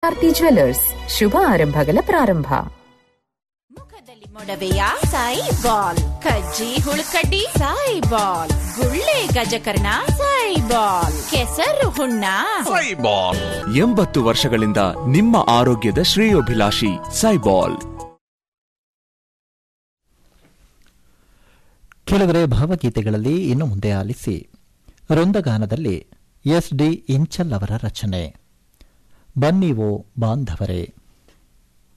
Bharati jewellers ಶುಭ ಆರಂಭಗಳ ಪ್ರಾರಂಭ ಮುಖದಲ್ಲಿ ಮೊಡವೆಯ ಸಾಯಿ ಬಾಲ್ ಕಜ್ಜಿ ಹುಳುಕಡ್ಡಿ ಸಾಯಿ ಬಾಲ್ ಗುಳ್ಳೆ ಗಜಕರ್ಣ ಸಾಯಿ ಬಾಲ್ ಕೆಸರು ಹುಣ್ಣ ಸೈಬಾಲ್ ಎಂಬತ್ತು ವರ್ಷಗಳಿಂದ ನಿಮ್ಮ ಆರೋಗ್ಯದ ಶ್ರೇಯೋಭಿಲಾಷಿ ಸೈಬಾಲ್ ಕೆಲವರೆ ಭಾವಗೀತೆಗಳಲ್ಲಿ ಇನ್ನು ಮುಂದೆ ಆಲಿಸಿ ವೃಂದಗಾನದಲ್ಲಿ ಎಸ್ ಡಿ ಇಂಚಲ್ ಅವರ ರಚನೆ ಬನ್ನಿವೋ ಬಾಂಧವರೇ